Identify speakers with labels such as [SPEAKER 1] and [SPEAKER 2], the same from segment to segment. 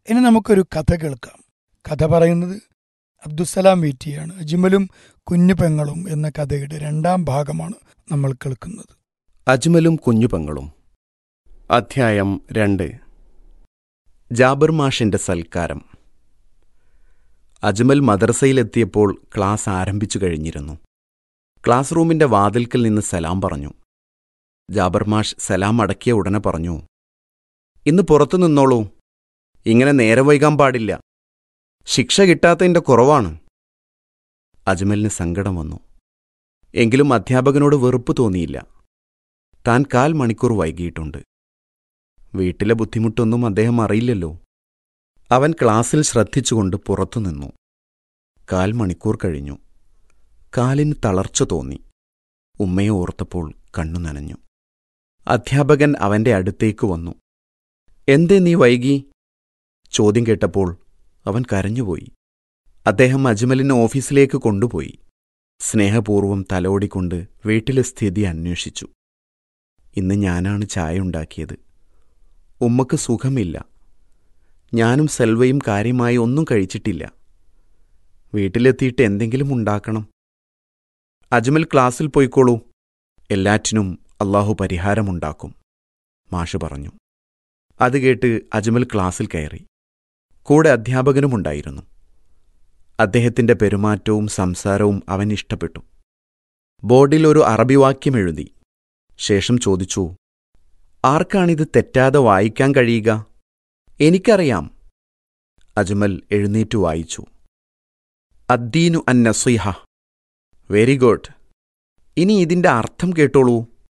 [SPEAKER 1] ഇനി നമുക്കൊരു കഥ കേൾക്കാം കഥ പറയുന്നത് അബ്ദുസലാം വീറ്റിയാണ് അജ്മലും കുഞ്ഞു പെങ്ങളും എന്ന കഥയുടെ രണ്ടാം ഭാഗമാണ് നമ്മൾ കേൾക്കുന്നത്
[SPEAKER 2] അജ്മലും കുഞ്ഞുപെങ്ങളും അധ്യായം രണ്ട് ജാബിർ മാഷിന്റെ സൽക്കാരം അജ്മൽ മദ്രസയിലെത്തിയപ്പോൾ ക്ലാസ് ആരംഭിച്ചു കഴിഞ്ഞിരുന്നു ക്ലാസ് റൂമിന്റെ വാതിൽക്കൽ നിന്ന് സലാം പറഞ്ഞു ജാബർ മാഷ് സലാം അടക്കിയ ഉടനെ പറഞ്ഞു ഇന്ന് പുറത്തു നിന്നോളൂ ഇങ്ങനെ നേരെ വൈകാൻ പാടില്ല ശിക്ഷ കിട്ടാത്തതിന്റെ കുറവാണ് അജ്മലിന് സങ്കടം വന്നു എങ്കിലും അധ്യാപകനോട് വെറുപ്പ് തോന്നിയില്ല താൻ കാൽ മണിക്കൂർ വൈകിയിട്ടുണ്ട് വീട്ടിലെ ബുദ്ധിമുട്ടൊന്നും അദ്ദേഹം അറിയില്ലല്ലോ അവൻ ക്ലാസ്സിൽ ശ്രദ്ധിച്ചുകൊണ്ട് പുറത്തുനിന്നു കാൽ മണിക്കൂർ കഴിഞ്ഞു കാലിന് തളർച്ച തോന്നി ഉമ്മയെ ഓർത്തപ്പോൾ കണ്ണു നനഞ്ഞു അധ്യാപകൻ അവന്റെ അടുത്തേക്ക് വന്നു എന്തേ നീ വൈകി ചോദ്യം കേട്ടപ്പോൾ അവൻ കരഞ്ഞുപോയി അദ്ദേഹം അജ്മലിനെ ഓഫീസിലേക്ക് കൊണ്ടുപോയി സ്നേഹപൂർവ്വം തലോടിക്കൊണ്ട് വീട്ടിലെ സ്ഥിതി അന്വേഷിച്ചു ഇന്ന് ഞാനാണ് ചായ ഉണ്ടാക്കിയത് ഉമ്മക്ക് സുഖമില്ല ഞാനും സെൽവയും കാര്യമായി ഒന്നും കഴിച്ചിട്ടില്ല വീട്ടിലെത്തിയിട്ട് എന്തെങ്കിലും ഉണ്ടാക്കണം അജ്മൽ ക്ലാസ്സിൽ പോയിക്കോളൂ എല്ലാറ്റിനും അള്ളാഹു പരിഹാരമുണ്ടാക്കും മാഷ് പറഞ്ഞു അത് കേട്ട് അജ്മൽ ക്ലാസ്സിൽ കയറി കൂടെ അധ്യാപകനുമുണ്ടായിരുന്നു അദ്ദേഹത്തിന്റെ പെരുമാറ്റവും സംസാരവും അവൻ ഇഷ്ടപ്പെട്ടു ബോർഡിൽ ഒരു അറബി വാക്യം എഴുതി ശേഷം ചോദിച്ചു ആർക്കാണിത് തെറ്റാതെ വായിക്കാൻ കഴിയുക എനിക്കറിയാം അജ്മൽ എഴുന്നേറ്റു വായിച്ചു അദ്ദീനു അൻ നസീഹ വെരി ഗുഡ് ഇനി ഇതിന്റെ അർത്ഥം കേട്ടോളൂ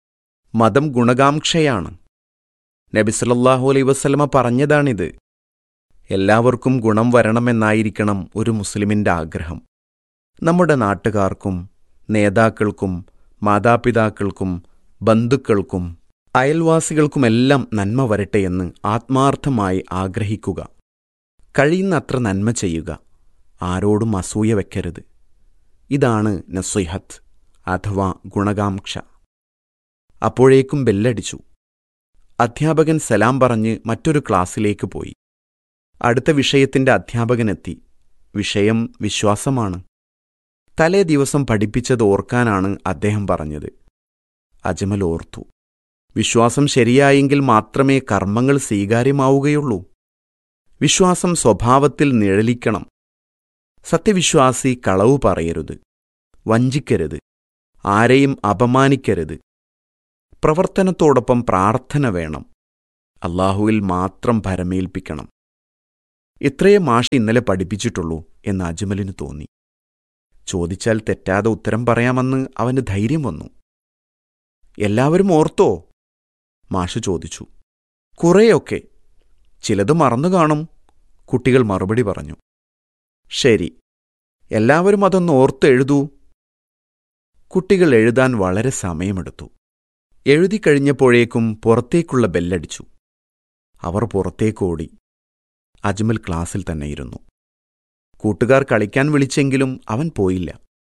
[SPEAKER 2] മതം ഗുണകാംക്ഷയാണ് നബിസലല്ലാഹു അലൈ വസ്ലമ പറഞ്ഞതാണിത് എല്ലാവർക്കും ഗുണം വരണമെന്നായിരിക്കണം ഒരു മുസ്ലിമിന്റെ ആഗ്രഹം നമ്മുടെ നാട്ടുകാർക്കും നേതാക്കൾക്കും മാതാപിതാക്കൾക്കും ബന്ധുക്കൾക്കും അയൽവാസികൾക്കുമെല്ലാം നന്മ വരട്ടെയെന്ന് ആത്മാർത്ഥമായി ആഗ്രഹിക്കുക കഴിയുന്നത്ര നന്മ ചെയ്യുക ആരോടും അസൂയ വെക്കരുത് ഇതാണ് നസ്വഹത്ത് അഥവാ ഗുണകാംക്ഷ അപ്പോഴേക്കും ബെല്ലടിച്ചു അധ്യാപകൻ സലാം പറഞ്ഞ് മറ്റൊരു ക്ലാസ്സിലേക്ക് പോയി അടുത്ത വിഷയത്തിന്റെ അധ്യാപകനെത്തി വിഷയം വിശ്വാസമാണ് തലേ ദിവസം പഠിപ്പിച്ചത് ഓർക്കാനാണ് അദ്ദേഹം പറഞ്ഞത് അജ്മൽ ഓർത്തു വിശ്വാസം ശരിയായെങ്കിൽ മാത്രമേ കർമ്മങ്ങൾ സ്വീകാര്യമാവുകയുള്ളൂ വിശ്വാസം സ്വഭാവത്തിൽ നിഴലിക്കണം സത്യവിശ്വാസി കളവ് പറയരുത് വഞ്ചിക്കരുത് ആരെയും അപമാനിക്കരുത് പ്രവർത്തനത്തോടൊപ്പം പ്രാർത്ഥന വേണം അള്ളാഹുവിൽ മാത്രം ഭരമേൽപ്പിക്കണം ഇത്രയേ മാഷ് ഇന്നലെ പഠിപ്പിച്ചിട്ടുള്ളൂ എന്ന് അജ്മലിന് തോന്നി ചോദിച്ചാൽ തെറ്റാതെ ഉത്തരം പറയാമെന്ന് അവന് ധൈര്യം വന്നു എല്ലാവരും ഓർത്തോ മാഷ് ചോദിച്ചു കുറേയൊക്കെ ചിലത് മറന്നു കാണും കുട്ടികൾ മറുപടി പറഞ്ഞു ശരി എല്ലാവരും അതൊന്ന് ഓർത്ത് എഴുതൂ കുട്ടികൾ എഴുതാൻ വളരെ സമയമെടുത്തു എഴുതി കഴിഞ്ഞപ്പോഴേക്കും പുറത്തേക്കുള്ള ബെല്ലടിച്ചു അവർ പുറത്തേക്കോടി അജ്മൽ ക്ലാസ്സിൽ തന്നെയിരുന്നു കൂട്ടുകാർ കളിക്കാൻ വിളിച്ചെങ്കിലും അവൻ പോയില്ല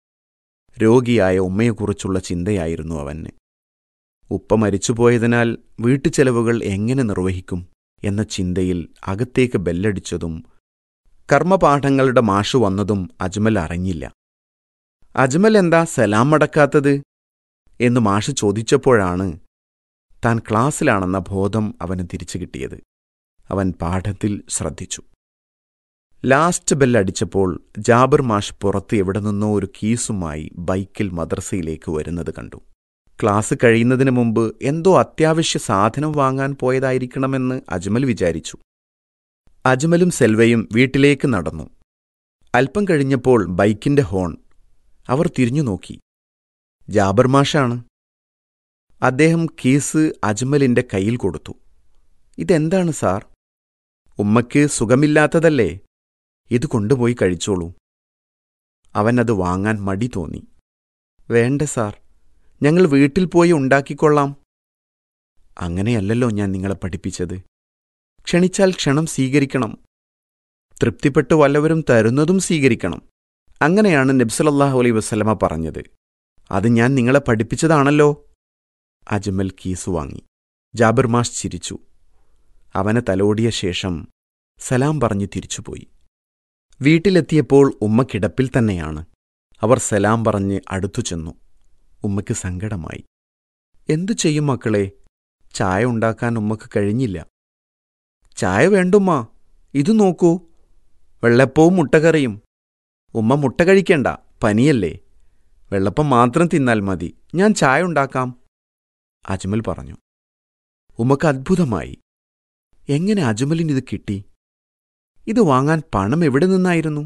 [SPEAKER 2] രോഗിയായ ഉമ്മയെക്കുറിച്ചുള്ള ചിന്തയായിരുന്നു അവന് ഉപ്പ മരിച്ചുപോയതിനാൽ വീട്ടുചെലവുകൾ എങ്ങനെ നിർവഹിക്കും എന്ന ചിന്തയിൽ അകത്തേക്ക് ബെല്ലടിച്ചതും കർമ്മപാഠങ്ങളുടെ മാഷു വന്നതും അജ്മൽ അറിഞ്ഞില്ല അജ്മൽ എന്താ സലാം മടക്കാത്തത് എന്ന് മാഷ് ചോദിച്ചപ്പോഴാണ് താൻ ക്ലാസ്സിലാണെന്ന ബോധം അവന് തിരിച്ചു കിട്ടിയത് അവൻ പാഠത്തിൽ ശ്രദ്ധിച്ചു ലാസ്റ്റ് ബെല്ലടിച്ചപ്പോൾ ജാബിർ മാഷ് പുറത്ത് എവിടെ നിന്നോ ഒരു കീസുമായി ബൈക്കിൽ മദ്രസയിലേക്ക് വരുന്നത് കണ്ടു ക്ലാസ് കഴിയുന്നതിന് മുമ്പ് എന്തോ അത്യാവശ്യ സാധനം വാങ്ങാൻ പോയതായിരിക്കണമെന്ന് അജ്മൽ വിചാരിച്ചു അജ്മലും സെൽവയും വീട്ടിലേക്ക് നടന്നു അല്പം കഴിഞ്ഞപ്പോൾ ബൈക്കിന്റെ ഹോൺ അവർ തിരിഞ്ഞു നോക്കി ജാബർ മാഷാണ് അദ്ദേഹം കീസ് അജ്മലിന്റെ കയ്യിൽ കൊടുത്തു ഇതെന്താണ് സാർ ഉമ്മയ്ക്ക് സുഖമില്ലാത്തതല്ലേ ഇത് കൊണ്ടുപോയി കഴിച്ചോളൂ അവൻ അത് വാങ്ങാൻ മടി തോന്നി വേണ്ട സാർ ഞങ്ങൾ വീട്ടിൽ പോയി ഉണ്ടാക്കിക്കൊള്ളാം അങ്ങനെയല്ലല്ലോ ഞാൻ നിങ്ങളെ പഠിപ്പിച്ചത് ക്ഷണിച്ചാൽ ക്ഷണം സ്വീകരിക്കണം തൃപ്തിപ്പെട്ട് വല്ലവരും തരുന്നതും സ്വീകരിക്കണം അങ്ങനെയാണ് നബ്സലല്ലാഹു അലൈ വസ്ലമ പറഞ്ഞത് അത് ഞാൻ നിങ്ങളെ പഠിപ്പിച്ചതാണല്ലോ അജ്മൽ കീസ് വാങ്ങി ജാബിർ മാഷ് ചിരിച്ചു അവനെ തലോടിയ ശേഷം സലാം പറഞ്ഞ് തിരിച്ചുപോയി വീട്ടിലെത്തിയപ്പോൾ ഉമ്മ കിടപ്പിൽ തന്നെയാണ് അവർ സലാം പറഞ്ഞ് അടുത്തു ചെന്നു ഉമ്മയ്ക്ക് സങ്കടമായി എന്തു ചെയ്യും മക്കളെ ചായ ഉണ്ടാക്കാൻ ഉമ്മക്ക് കഴിഞ്ഞില്ല ചായ വേണ്ടുമ്മ ഇത് നോക്കൂ വെള്ളപ്പവും മുട്ടക്കറിയും ഉമ്മ മുട്ട കഴിക്കണ്ട പനിയല്ലേ വെള്ളപ്പം മാത്രം തിന്നാൽ മതി ഞാൻ ചായ ഉണ്ടാക്കാം അജ്മൽ പറഞ്ഞു ഉമ്മക്ക് അത്ഭുതമായി എങ്ങനെ അജ്മലിന് ഇത് കിട്ടി ഇത് വാങ്ങാൻ പണം എവിടെ നിന്നായിരുന്നു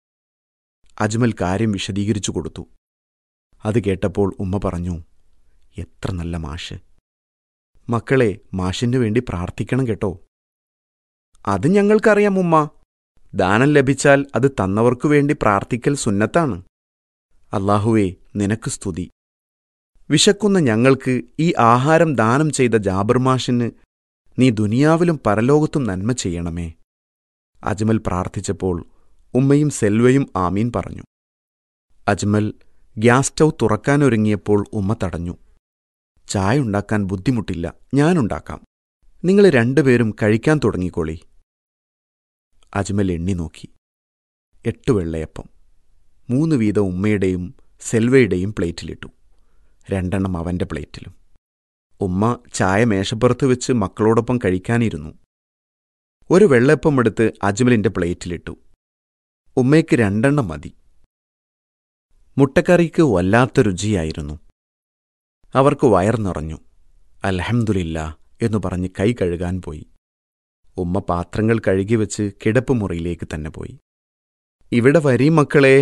[SPEAKER 2] അജ്മൽ കാര്യം വിശദീകരിച്ചു കൊടുത്തു അത് കേട്ടപ്പോൾ ഉമ്മ പറഞ്ഞു എത്ര നല്ല മാഷ് മക്കളെ മാഷിനു വേണ്ടി പ്രാർത്ഥിക്കണം കേട്ടോ അത് ഞങ്ങൾക്കറിയാം ഉമ്മ ദാനം ലഭിച്ചാൽ അത് തന്നവർക്കു വേണ്ടി പ്രാർത്ഥിക്കൽ സുന്നത്താണ് അല്ലാഹുവേ നിനക്ക് സ്തുതി വിശക്കുന്ന ഞങ്ങൾക്ക് ഈ ആഹാരം ദാനം ചെയ്ത ജാബർമാഷിന് നീ ദുനിയാവിലും പരലോകത്തും നന്മ ചെയ്യണമേ അജ്മൽ പ്രാർത്ഥിച്ചപ്പോൾ ഉമ്മയും സെൽവയും ആമീൻ പറഞ്ഞു അജ്മൽ ഗ്യാസ് സ്റ്റൗ തുറക്കാനൊരുങ്ങിയപ്പോൾ ഉമ്മ തടഞ്ഞു ചായ ഉണ്ടാക്കാൻ ബുദ്ധിമുട്ടില്ല ഞാനുണ്ടാക്കാം നിങ്ങൾ രണ്ടുപേരും കഴിക്കാൻ തുടങ്ങിക്കോളി അജ്മൽ എണ്ണി നോക്കി എട്ട് വെള്ളയപ്പം മൂന്ന് വീതം ഉമ്മയുടെയും സെൽവയുടെയും പ്ലേറ്റിലിട്ടു രണ്ടെണ്ണം അവന്റെ പ്ലേറ്റിലും ഉമ്മ ചായ മേശപ്പുറത്ത് വെച്ച് മക്കളോടൊപ്പം കഴിക്കാനിരുന്നു ഒരു വെള്ളയപ്പം എടുത്ത് അജ്മലിന്റെ പ്ലേറ്റിലിട്ടു ഉമ്മയ്ക്ക് രണ്ടെണ്ണം മതി മുട്ടക്കറിക്ക് വല്ലാത്ത രുചിയായിരുന്നു അവർക്ക് വയർ നിറഞ്ഞു അൽഹംദുലില്ല എന്നു പറഞ്ഞ് കൈ കഴുകാൻ പോയി ഉമ്മ പാത്രങ്ങൾ കഴുകി വെച്ച് കിടപ്പുമുറിയിലേക്ക് തന്നെ പോയി ഇവിടെ വരീ മക്കളെ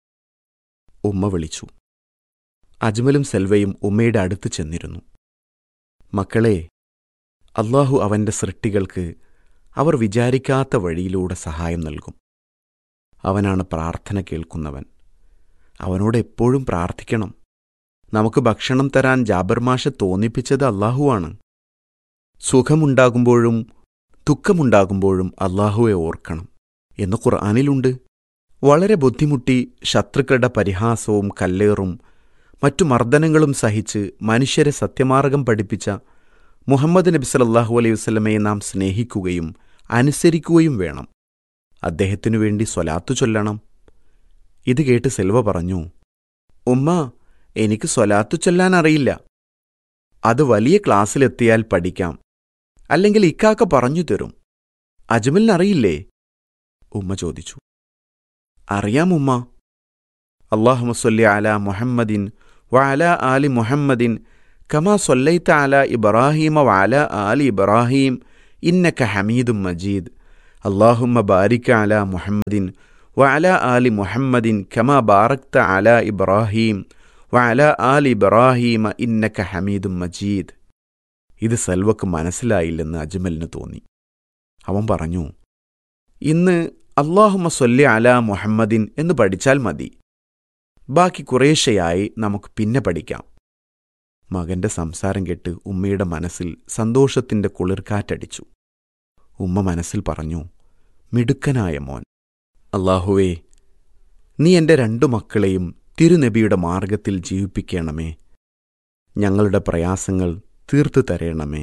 [SPEAKER 2] ഉമ്മ വിളിച്ചു അജ്മലും സെൽവയും ഉമ്മയുടെ അടുത്ത് ചെന്നിരുന്നു മക്കളെ അള്ളാഹു അവന്റെ സൃഷ്ടികൾക്ക് അവർ വിചാരിക്കാത്ത വഴിയിലൂടെ സഹായം നൽകും അവനാണ് പ്രാർത്ഥന കേൾക്കുന്നവൻ അവനോട് എപ്പോഴും പ്രാർത്ഥിക്കണം നമുക്ക് ഭക്ഷണം തരാൻ ജാബർമാഷ തോന്നിപ്പിച്ചത് അള്ളാഹുവാണ് സുഖമുണ്ടാകുമ്പോഴും ദുഃഖമുണ്ടാകുമ്പോഴും അള്ളാഹുവെ ഓർക്കണം എന്ന് ഖുർആാനിലുണ്ട് വളരെ ബുദ്ധിമുട്ടി ശത്രുക്കളുടെ പരിഹാസവും കല്ലേറും മറ്റു മർദ്ദനങ്ങളും സഹിച്ച് മനുഷ്യരെ സത്യമാർഗം പഠിപ്പിച്ച മുഹമ്മദ് നബി സല്ലല്ലാഹു അലൈഹി വസല്ലമയെ നാം സ്നേഹിക്കുകയും അനുസരിക്കുകയും വേണം അദ്ദേഹത്തിനു വേണ്ടി സ്വലാത്തു ചൊല്ലണം ഇത് കേട്ട് സെൽവ പറഞ്ഞു ഉമ്മ എനിക്ക് സ്വലാത്തു ചൊല്ലാൻ അറിയില്ല അത് വലിയ ക്ലാസ്സിലെത്തിയാൽ പഠിക്കാം അല്ലെങ്കിൽ ഇക്കാക്ക പറഞ്ഞു തരും അജ്മലിനറിയില്ലേ ഉമ്മ ചോദിച്ചു അറിയാം ഉമ്മ അള്ളാഹുമസ്വല്ലി അല മുഹമ്മദിൻ വഅല ആലി മുഹമ്മദിൻ കമാ സൊല്ലൈത്ത അല ഇബ്രാഹീമ വഅല ആലി ഇബ്രാഹീം ഇന്നക ഹമീദും മജീദ് അള്ളാഹുമ്മ ബാരിക്ക അല മുഹമ്മദിൻ വഅല ആലി മുഹമ്മദിൻ കമാ ബാറക്ത അല ഇബ്രാഹീം വഅല ആലി ഇബ്രാഹീമ ഇന്നക ഹമീദും മജീദ് ഇത് സൽവക്ക് മനസ്സിലായില്ലെന്ന് അജ്മലിന് തോന്നി അവൻ പറഞ്ഞു ഇന്ന് അള്ളാഹുമ സൊല്ലി അല മുഹമ്മദിൻ എന്ന് പഠിച്ചാൽ മതി ബാക്കി കുറേശ്ശയായി നമുക്ക് പിന്നെ പഠിക്കാം മകന്റെ സംസാരം കേട്ട് ഉമ്മയുടെ മനസ്സിൽ സന്തോഷത്തിന്റെ കുളിർക്കാറ്റടിച്ചു ഉമ്മ മനസ്സിൽ പറഞ്ഞു മിടുക്കനായ മോൻ അള്ളാഹുവേ നീ എൻ്റെ രണ്ടു മക്കളെയും തിരുനബിയുടെ മാർഗത്തിൽ ജീവിപ്പിക്കണമേ ഞങ്ങളുടെ പ്രയാസങ്ങൾ തീർത്തു തരയണമേ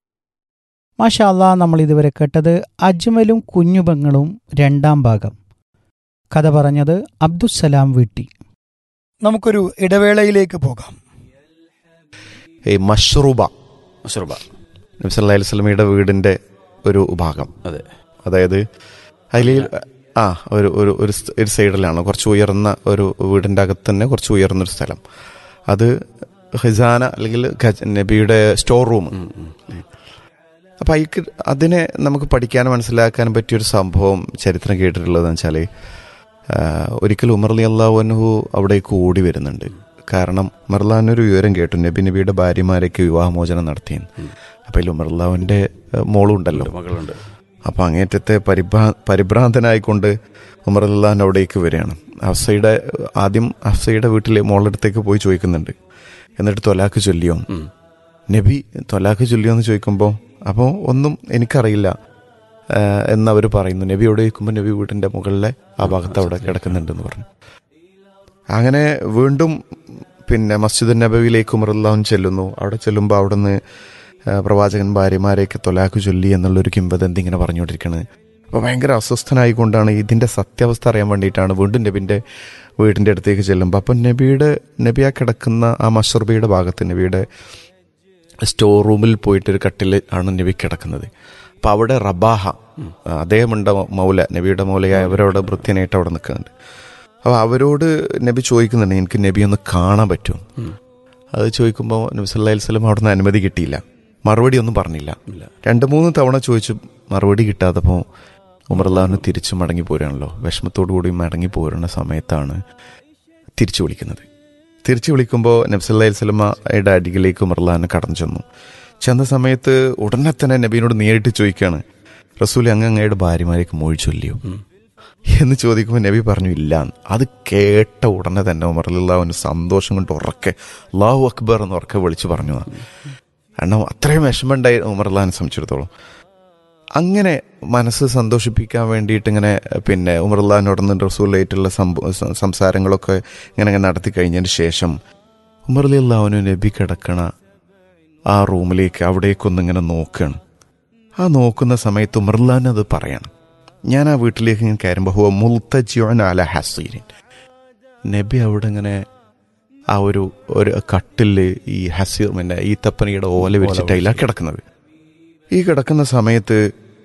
[SPEAKER 3] മാഷാ അല്ലാ നമ്മൾ ഇതുവരെ കേട്ടത് അജ്മലും കുഞ്ഞുപങ്ങളും രണ്ടാം ഭാഗം കഥ പറഞ്ഞത് അബ്ദുസലാം വീട്ടി
[SPEAKER 1] നമുക്കൊരു ഇടവേളയിലേക്ക് പോകാം
[SPEAKER 4] ഈ മഷ്റൂബ
[SPEAKER 5] മഷറുബ
[SPEAKER 4] നബി സല്ലല്ലാഹു അലൈഹി വസല്ലമയുടെ വീടിന്റെ ഒരു ഭാഗം
[SPEAKER 5] അതെ
[SPEAKER 4] അതായത് അതിൽ ആ ഒരു ഒരു ഒരു സ്- ഒരു സൈഡിലാണ് കുറച്ച് ഉയർന്ന ഒരു വീടിന്റെ അകത്ത് തന്നെ കുറച്ച് ഉയർന്നൊരു സ്ഥലം അത് ഖിസാന അല്ലെങ്കിൽ ഖജ- നബിയുടെ സ്റ്റോർ റൂം അപ്പൊ അതിക്ക് അതിനെ നമുക്ക് പഠിക്കാനും മനസ്സിലാക്കാനും പറ്റിയൊരു സംഭവം ചരിത്രം കേട്ടിട്ടുള്ളതെന്ന് വെച്ചാൽ ഒരിക്കൽ ഉമർ അലി അള്ളാഹുനഹു അവിടേക്ക് ഓടി വരുന്നുണ്ട് കാരണം ഉമർലാനൊരു വിവരം കേട്ടു നബി നബിയുടെ ഭാര്യമാരേക്ക് വിവാഹമോചനം നടത്തിയെന്ന് അപ്പൊ അതിൽ ഉമർലാവിന്റെ മോളും ഉണ്ടല്ലോ
[SPEAKER 5] മകളുണ്ട്
[SPEAKER 4] അപ്പൊ അങ്ങേറ്റത്തെ പരിഭ്രാ പരിഭ്രാന്തനായിക്കൊണ്ട് ഉമർ അല്ലാൻ അവിടേക്ക് വരികയാണ് ഹഫ്സയുടെ ആദ്യം ഹഫ്സയുടെ വീട്ടിലെ മോളടുത്തേക്ക് പോയി ചോദിക്കുന്നുണ്ട് എന്നിട്ട് തൊലാക്ക് ചൊല്ലിയോ
[SPEAKER 5] ഉം.
[SPEAKER 4] നബി തൊലാക്ക് ചൊല്ലിയോ എന്ന് ചോദിക്കുമ്പോൾ അപ്പോൾ ഒന്നും എനിക്കറിയില്ല ആഹ് എന്നവർ പറയുന്നു നബി എവിടെ ചോദിക്കുമ്പോൾ നബി വീടിന്റെ മുകളിലെ ആ ഭാഗത്ത് അവിടെ കിടക്കുന്നുണ്ടെന്ന് പറഞ്ഞു അങ്ങനെ വീണ്ടും പിന്നെ മസ്ജിദ് നബവിയിലേക്ക് ഉമറുല്ലാഹുൻ ചെല്ലുന്നു അവിടെ ചെല്ലുമ്പോൾ അവിടുന്ന് ആ, പ്രവാചകൻ ഭാര്യമാരെയൊക്കെ തൊലാക്ക് ചൊല്ലി എന്നുള്ളൊരു കിംവദന്തി ഇങ്ങനെ പറഞ്ഞുകൊണ്ടിരിക്കുകയാണ് അപ്പോൾ ഭയങ്കര അസ്വസ്ഥനായിക്കൊണ്ടാണ് ഇതിൻ്റെ സത്യാവസ്ഥ അറിയാൻ വേണ്ടിയിട്ടാണ് വീണ്ടും നബിൻ്റെ വീടിൻ്റെ അടുത്തേക്ക് ചെല്ലുമ്പോൾ അപ്പം നബിയുടെ നബി ആ കിടക്കുന്ന ആ മഷർബിയുടെ ഭാഗത്ത് നബിയുടെ സ്റ്റോർ റൂമിൽ പോയിട്ടൊരു കട്ടിൽ ആണ് നബി കിടക്കുന്നത് അപ്പം അവിടെ റബാഹ അദ്ദേഹമുണ്ട് മൗല നബിയുടെ മൗലയായ അവരവിടെ വൃത്യനായിട്ട് അവിടെ നിൽക്കുന്നുണ്ട് അപ്പോൾ അവരോട് നബി ചോദിക്കുന്നുണ്ട് എനിക്ക് നബി ഒന്ന് കാണാൻ പറ്റുമോ അത് ചോദിക്കുമ്പോൾ നബി സല്ലല്ലാഹു അലൈഹി വസല്ലം അവിടെ നിന്ന് അനുമതി കിട്ടിയില്ല മറുപടി ഒന്നും പറഞ്ഞില്ല രണ്ട് മൂന്ന് തവണ ചോദിച്ചു മറുപടി കിട്ടാത്തപ്പോൾ ഉമർലാവിന് തിരിച്ചു മടങ്ങി പോരാണല്ലോ വിഷമത്തോടു കൂടി മടങ്ങി പോരുന്ന സമയത്താണ് തിരിച്ചു വിളിക്കുന്നത് തിരിച്ചു വിളിക്കുമ്പോൾ നബ്സല്ലാ സ്വലമയുടെ അരികിലേക്ക് ഉമർലാന് കടന്നു ചെന്നു ചെന്ന സമയത്ത് ഉടനെ തന്നെ നബീനോട് നേരിട്ട് ചോദിക്കുകയാണ് റസൂൽ അങ്ങ് അങ്ങയുടെ ഭാര്യമാരേക്ക് മൊഴി ചൊല്ലിയോ എന്ന് ചോദിക്കുമ്പോൾ നബി പറഞ്ഞു ഇല്ല അത് കേട്ട ഉടനെ തന്നെ ഉമർലാവിന് സന്തോഷം കൊണ്ട് ഉറക്കെ അള്ളാഹു അക്ബർ എന്ന് ഉറക്കെ വിളിച്ചു പറഞ്ഞു കാരണം അത്രയും വിഷമമുണ്ടായി ഉമർലാനെ സംബന്ധിച്ചിടത്തോളം അങ്ങനെ മനസ്സ് സന്തോഷിപ്പിക്കാൻ വേണ്ടിയിട്ട് ഇങ്ങനെ പിന്നെ ഉമർലാനോടൊന്നും റസൂലായിട്ടുള്ള സംസാരങ്ങളൊക്കെ ഇങ്ങനെ ഇങ്ങനെ നടത്തി കഴിഞ്ഞതിന് ശേഷം ഉമർ അലി അള്ളാഹുനു നബി കിടക്കണ ആ റൂമിലേക്ക് അവിടേക്കൊന്ന് ഇങ്ങനെ നോക്കുകയാണ് ആ നോക്കുന്ന സമയത്ത് ഉമർലാൻ അത് പറയണം ഞാൻ ആ വീട്ടിലേക്ക് ഇങ്ങനെ കയറുമ്പോൾ ഹുവ മുൽത്തജിയോൻ അല ഹസീരിൻ നബി അവിടെ ഇങ്ങനെ ആ ഒരു ഒരു കട്ടില് ഈ ഹസീർ പിന്നെ ഈ തപ്പനയുടെ ഓല വിരിച്ചിട്ടയിലാണ് കിടക്കുന്നത് ഈ കിടക്കുന്ന സമയത്ത്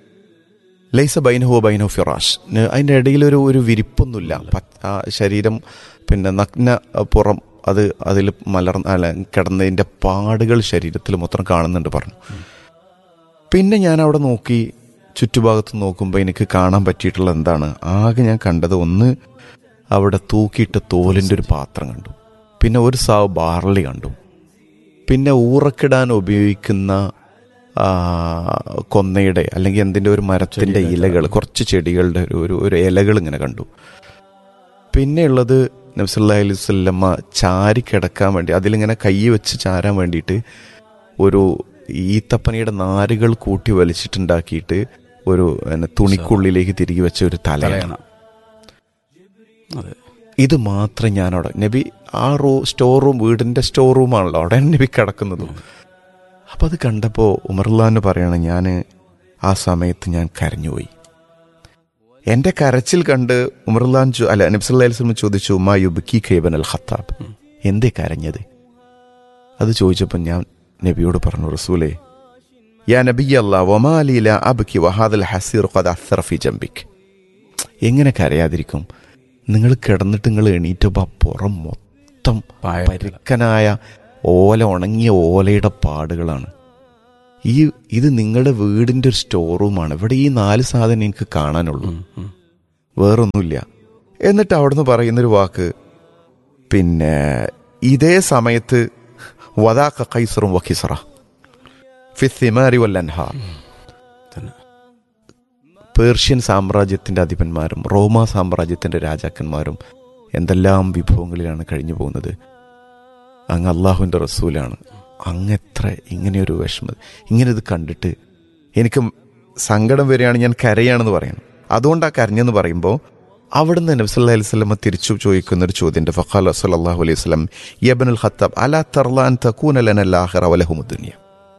[SPEAKER 4] ലൈസ ബൈനഹോ ബൈനോ ഫിറാഷ് അതിൻ്റെ ഇടയിൽ ഒരു ഒരു വിരിപ്പൊന്നുമില്ല ആ ശരീരം പിന്നെ നഗ്ന പുറം അത് അതിൽ മലർന്ന അല്ല കിടന്നതിൻ്റെ പാടുകൾ ശരീരത്തിൽ മൊത്തം കാണുന്നുണ്ട് പറഞ്ഞു പിന്നെ ഞാൻ അവിടെ നോക്കി ചുറ്റുഭാഗത്ത് നോക്കുമ്പോൾ എനിക്ക് കാണാൻ പറ്റിയിട്ടുള്ള എന്താണ് ആകെ ഞാൻ കണ്ടത് ഒന്ന് അവിടെ തൂക്കിയിട്ട തോലിൻ്റെ ഒരു പാത്രം കണ്ടു പിന്നെ ഒരു സാവ് ബാർലി കണ്ടു പിന്നെ ഊറക്കിടാൻ ഉപയോഗിക്കുന്ന കൊന്നയുടെ അല്ലെങ്കിൽ എന്തിൻ്റെ ഒരു മരത്തിൻ്റെ ഇലകൾ കുറച്ച് ചെടികളുടെ ഒരു ഒരു ഇലകൾ ഇങ്ങനെ കണ്ടു പിന്നെയുള്ളത് നബ്സല്ലാ അലൈഹി സ്വല്ലമ്മ ചാരി കിടക്കാൻ വേണ്ടി അതിലിങ്ങനെ കൈ വെച്ച് ചാരാൻ വേണ്ടിയിട്ട് ഒരു ഈത്തപ്പനയുടെ നാരുകൾ കൂട്ടി വലിച്ചിട്ടുണ്ടാക്കിയിട്ട് ഒരു തുണിക്കുള്ളിലേക്ക് തിരികെ വെച്ച ഒരു തലയാണ് ഇത് മാത്രം ഞാനവിടെ നബി ആ റൂ സ്റ്റോർ റൂം വീടിൻ്റെ സ്റ്റോർ റൂമാണല്ലോ അവിടെ നബി കിടക്കുന്നതും അപ്പം അത് കണ്ടപ്പോൾ ഉമർലാന്ന് പറയണം ഞാൻ ആ സമയത്ത് ഞാൻ കരഞ്ഞുപോയി എൻ്റെ കരച്ചിൽ കണ്ട് ഉമർലാൻ അല്ല നബ്സല്ലാസ്ലം ചോദിച്ചു ഉമാ യുബിക്കി ഖേബൻ അൽ ഖത്താബ് എന്തേ കരഞ്ഞത് അത് ചോദിച്ചപ്പോൾ ഞാൻ നബിയോട് പറഞ്ഞു റസൂലേ യാ നബി അല്ലാ വമാലീല അബ്കി വഹാദൽ ഹസീർ ഖദ് അസ്റഫി ജംബിക് എങ്ങനെ കരയാതിരിക്കും നിങ്ങൾ കിടന്നിട്ട് നിങ്ങൾ എണീറ്റപ്പോൾ ആ പുറം മൊത്തം പരുക്കനായ ഓല ഉണങ്ങിയ ഓലയുടെ പാടുകളാണ് ഈ ഇത് നിങ്ങളുടെ വീടിൻ്റെ ഒരു സ്റ്റോർ റൂമാണ് ഇവിടെ ഈ നാല് സാധനം എനിക്ക് കാണാനുള്ളൂ വേറൊന്നുമില്ല എന്നിട്ട് അവിടുന്ന് പറയുന്നൊരു വാക്ക് പിന്നെ ഇതേ സമയത്ത് വദാക്ക കൈസറും വഖിസറ ഫിസിമാരി വല്ലൻഹാർ പേർഷ്യൻ സാമ്രാജ്യത്തിൻ്റെ അധിപന്മാരും റോമ സാമ്രാജ്യത്തിൻ്റെ രാജാക്കന്മാരും എന്തെല്ലാം വിഭവങ്ങളിലാണ് കഴിഞ്ഞു പോകുന്നത് അങ്ങ് അള്ളാഹുവിൻ്റെ റസൂലാണ് അങ്ങെത്ര ഇങ്ങനെയൊരു വിഷമം ഇങ്ങനെ ഇത് കണ്ടിട്ട് എനിക്ക് സങ്കടം വരികയാണ് ഞാൻ കരയാണെന്ന് പറയണം അതുകൊണ്ടാണ് കരഞ്ഞെന്ന് പറയുമ്പോൾ അവിടുന്ന് നബ്സല്ലാ അലൈഹി സ്വലമ തിരിച്ചു ചോദിക്കുന്ന ഒരു ചോദ്യൻ്റെ ഫഖാൽ സല്ലാഹു അലൈഹി സ്വലം യബൻ അൽ ഖത്താബ് അലാ തർലാൻ തക്കൂനലനല്ലാഹിറ വലഹുമുദ്ദുനിയ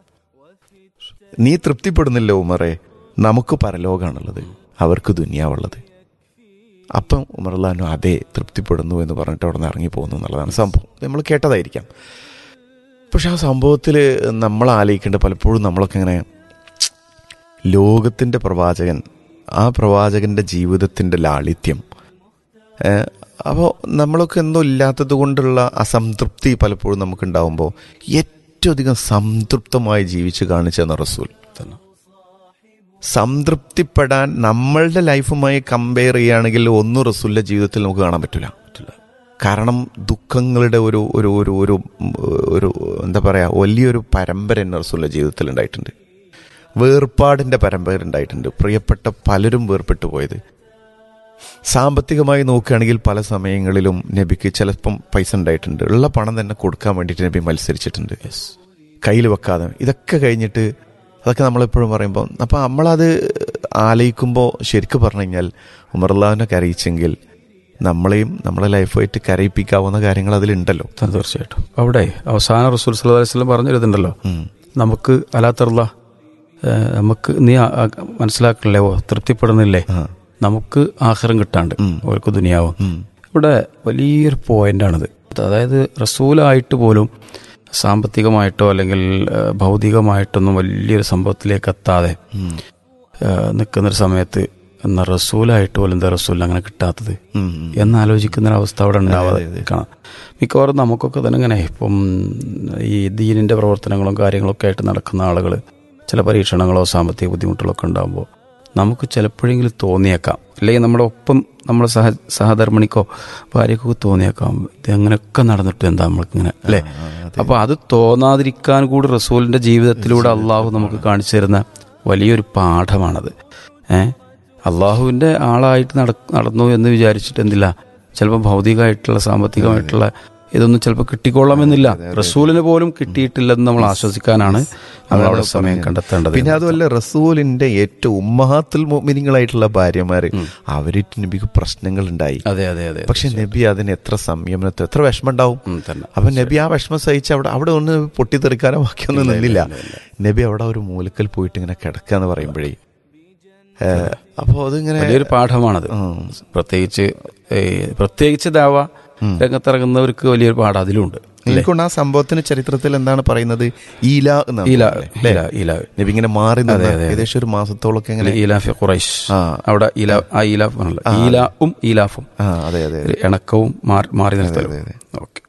[SPEAKER 4] നീ തൃപ്തിപ്പെടുന്നില്ല ഉമറെ നമുക്ക് പരലോകാണുള്ളത് അവർക്ക് ദുനിയാവുള്ളത് അപ്പം ഉമർലാനു അതെ തൃപ്തിപ്പെടുന്നു എന്ന് പറഞ്ഞിട്ട് അവിടെ നിന്ന് ഇറങ്ങി പോകുന്നു എന്നുള്ളതാണ് സംഭവം നമ്മൾ കേട്ടതായിരിക്കാം പക്ഷെ ആ സംഭവത്തിൽ നമ്മൾ ആലോചിക്കേണ്ട പലപ്പോഴും നമ്മളൊക്കെ ഇങ്ങനെ ലോകത്തിൻ്റെ പ്രവാചകൻ ആ പ്രവാചകൻ്റെ ജീവിതത്തിൻ്റെ ലാളിത്യം അപ്പോൾ നമ്മളൊക്കെ എന്തോ ഇല്ലാത്തത് കൊണ്ടുള്ള അസംതൃപ്തി പലപ്പോഴും നമുക്കുണ്ടാവുമ്പോൾ ഏറ്റവും അധികം സംതൃപ്തമായി ജീവിച്ച് കാണിച്ചെന്ന റസൂൽ സംതൃപ്തിപ്പെടാൻ നമ്മളുടെ ലൈഫുമായി കമ്പയർ ചെയ്യുകയാണെങ്കിൽ ഒന്നും റസൂലിന്റെ ജീവിതത്തിൽ നമുക്ക് കാണാൻ പറ്റില്ല കാരണം ദുഃഖങ്ങളുടെ ഒരു ഒരു ഒരു ഒരു ഒരു എന്താ പറയുക വലിയൊരു പരമ്പര തന്നെ റസൂലിന്റെ ജീവിതത്തിൽ ഉണ്ടായിട്ടുണ്ട് വേർപാടിന്റെ പരമ്പര ഉണ്ടായിട്ടുണ്ട് പ്രിയപ്പെട്ട പലരും വേർപെട്ടു പോയത് സാമ്പത്തികമായി നോക്കുകയാണെങ്കിൽ പല സമയങ്ങളിലും നബിക്ക് ചിലപ്പം പൈസ ഉണ്ടായിട്ടുണ്ട് ഉള്ള പണം തന്നെ കൊടുക്കാൻ വേണ്ടിയിട്ട് നബി മത്സരിച്ചിട്ടുണ്ട് കയ്യിൽ വെക്കാതെ ഇതൊക്കെ കഴിഞ്ഞിട്ട് അതൊക്കെ നമ്മളെപ്പോഴും പറയുമ്പോൾ അപ്പം നമ്മളത് ആലയിക്കുമ്പോൾ ശരിക്കും പറഞ്ഞു കഴിഞ്ഞാൽ ഉമർലാവിനെ കരയിച്ചെങ്കിൽ നമ്മളെയും നമ്മളെ ലൈഫായിട്ട് കരയിപ്പിക്കാവുന്ന കാര്യങ്ങൾ അതിലുണ്ടല്ലോ
[SPEAKER 5] തീർച്ചയായിട്ടും അവിടെ അവസാന റസൂൽ സല്ലല്ലാഹു അലൈഹി വസല്ലം പറഞ്ഞിരുന്നുണ്ടല്ലോ നമുക്ക് അലാത്തറുള്ള ഏഹ്, നമുക്ക് നീ ആ- ആ മനസ്സിലാക്കണില്ലേ ഓ തൃപ്തിപ്പെടുന്നില്ലേ
[SPEAKER 4] ആ.
[SPEAKER 5] നമുക്ക് ആഹാരം കിട്ടാണ്ട്
[SPEAKER 4] ഉം.
[SPEAKER 5] അവർക്ക് ദുനിയാവും
[SPEAKER 4] ഉം.
[SPEAKER 5] ഇവിടെ വലിയൊരു പോയിന്റാണിത് അതായത് റസൂലായിട്ട് പോലും സാമ്പത്തികമായിട്ടോ അല്ലെങ്കിൽ ഏഹ്, ഭൗതികമായിട്ടൊന്നും വലിയൊരു സംഭവത്തിലേക്ക് എത്താതെ
[SPEAKER 4] ഉം.
[SPEAKER 5] ഏഹ്, നിൽക്കുന്നൊരു സമയത്ത് എന്ന റസൂലായിട്ട് പോലും എന്താ റസൂൽ അങ്ങനെ കിട്ടാത്തത്
[SPEAKER 4] ഉം. ഉം.
[SPEAKER 5] എന്നാലോചിക്കുന്ന ഒരു അവസ്ഥ അവിടെ ഉണ്ടാവാതെ
[SPEAKER 4] അതെ, അതെ.
[SPEAKER 5] കാണാം മിക്കവാറും നമുക്കൊക്കെ തന്നെ ഇങ്ങനെ ഇപ്പം ഈ ദീനിൻ്റെ പ്രവർത്തനങ്ങളും കാര്യങ്ങളൊക്കെ ആയിട്ട് നടക്കുന്ന ആളുകൾ ചില പരീക്ഷണങ്ങളോ സാമ്പത്തിക ബുദ്ധിമുട്ടുകളോ ഒക്കെ ഉണ്ടാകുമ്പോൾ നമുക്ക് ചിലപ്പോഴെങ്കിലും തോന്നിയേക്കാം അല്ലെങ്കിൽ നമ്മുടെ ഒപ്പം നമ്മുടെ സഹ സഹധർമ്മിണിക്കോ ഭാര്യക്കോ തോന്നിയേക്കാം ഇത് അങ്ങനെയൊക്കെ നടന്നിട്ട് എന്താ നമ്മൾക്കിങ്ങനെ അല്ലേ
[SPEAKER 4] ആ, അതെ.
[SPEAKER 5] അപ്പോൾ അത് തോന്നാതിരിക്കാൻ കൂടി റസൂലിൻ്റെ ജീവിതത്തിലൂടെ അള്ളാഹു നമുക്ക് കാണിച്ചു തരുന്ന വലിയൊരു പാഠമാണത് ഏഹ് അള്ളാഹുവിൻ്റെ ആളായിട്ട് നട നടന്നു എന്ന് വിചാരിച്ചിട്ട് എന്തില്ല ചിലപ്പോൾ ഭൗതികമായിട്ടുള്ള സാമ്പത്തികമായിട്ടുള്ള ഇതൊന്നും ചിലപ്പോൾ കിട്ടിക്കൊള്ളാമെന്നില്ല റസൂലിന് പോലും കിട്ടിയിട്ടില്ലെന്ന് നമ്മൾ ആശ്വസിക്കാനാണ് നമ്മൾ അവിടെ സമയം കണ്ടെത്തേണ്ടത്
[SPEAKER 4] പിന്നെ അതുമല്ല റസൂലിന്റെ ഏറ്റവും ഉമ്മഹാത്തുൽ മോമിനിങ്ങളായിട്ടുള്ള ഭാര്യമാര് അവരിട്ട് നബിക്ക് പ്രശ്നങ്ങൾ ഉണ്ടായി
[SPEAKER 5] അതെ അതെ അതെ
[SPEAKER 4] പക്ഷെ നബി അതിന് എത്ര സംയമനത്തിൽ എത്ര വിഷമം ഉണ്ടാവും
[SPEAKER 5] ഉം, തന്നെ
[SPEAKER 4] അപ്പൊ നബി ആ വിഷമം സഹിച്ച് അവിടെ അവിടെ ഒന്ന് പൊട്ടിത്തെറിക്കാനോ ബാക്കിയൊന്നും നിന്നില്ല നബി അവിടെ ഒരു മൂലക്കൽ പോയിട്ട് ഇങ്ങനെ കിടക്കുക എന്ന് പറയുമ്പോഴേ അപ്പോ അതിങ്ങനെ
[SPEAKER 5] വലിയൊരു പാഠമാണത്
[SPEAKER 4] ഉം.
[SPEAKER 5] പ്രത്യേകിച്ച് ഏ, പ്രത്യേകിച്ച് ദാവ രംഗത്തിറങ്ങുന്നവർക്ക് വലിയൊരു പാഠം അതിലുണ്ട്
[SPEAKER 4] എനിക്കൊണ്ട് ആ സംഭവത്തിന് ചരിത്രത്തിൽ എന്താണ് പറയുന്നത് ഈല എന്നാണ്
[SPEAKER 5] ഈല
[SPEAKER 4] പറയുന്നത്, അല്ലേ?
[SPEAKER 5] ഈല ഈല
[SPEAKER 4] നബി ഇങ്ങനെ മാറി നിന്ന്
[SPEAKER 5] അതെ, അതെ.
[SPEAKER 4] ഏകദേശം ഒരു മാസത്തോളമൊക്കെ ഇങ്ങനെ
[SPEAKER 5] ഈലാഫി ഖുറൈഷ്
[SPEAKER 4] ആ.
[SPEAKER 5] അവിടെ ഈല ആ ഈലാഫ് ആണല്ലോ ഈലാഫും ഈലാഫും
[SPEAKER 4] ആ അതെ അതെ
[SPEAKER 5] ഒരു ഇണക്കവും മാറി മാറി നിർത്തലും
[SPEAKER 4] അതെ, അതെ.
[SPEAKER 5] ഓക്കെ